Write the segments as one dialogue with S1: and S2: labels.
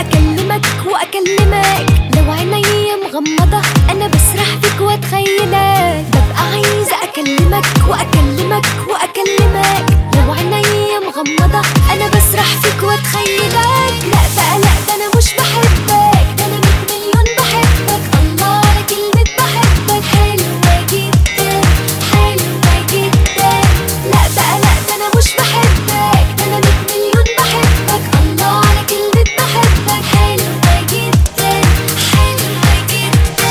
S1: اكلمك واكلمك لو عيني مغمضة انا بسرح فيك واتخيلك ببقى عايزة اكلمك واكلمك واكلمك لو عيني مغمضة انا بسرح فيك واتخيلك لا بقى لا ده انا مش بحبك ده انا ميت مليون بحبك الله على كلمة بحبك حلوة جدا حلوة جدا لا بقى لا ده انا مش بحبك ده انا ميت مليون بحبك الله على كلمة بحبك حلوة جدا حلوة جدا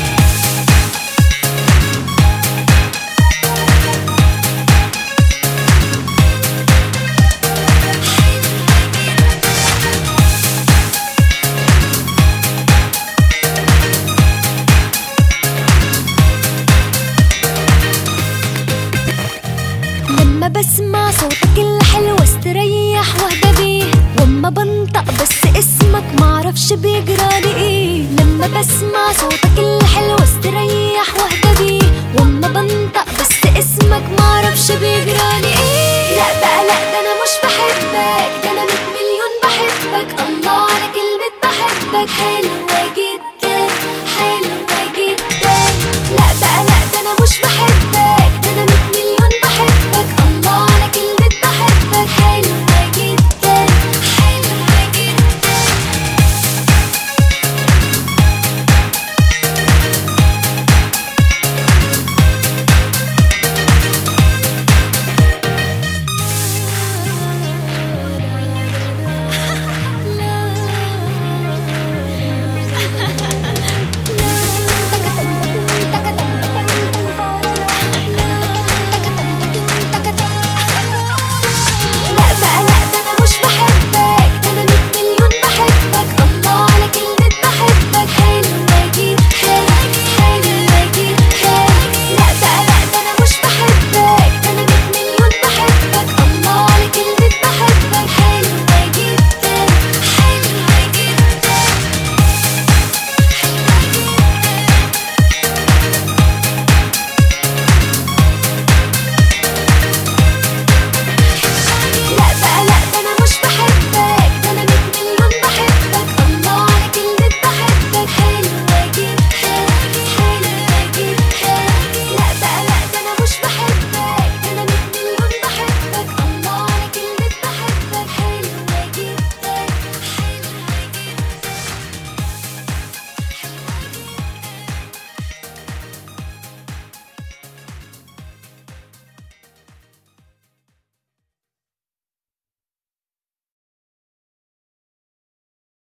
S1: لما بسمع صوتك الحلو استريح واهدى بيه واما بنطق بس اسمك معرفش بيجرالي ايه لما بسمع صوتك الحلو استريح واهدى بيه واما بنطق بس اسمك معرفش بيجرالي ايه لا بقى لا ده انا مش بحبك ده انا ميت مليون بحبك الله على كلمة بحبك حلوة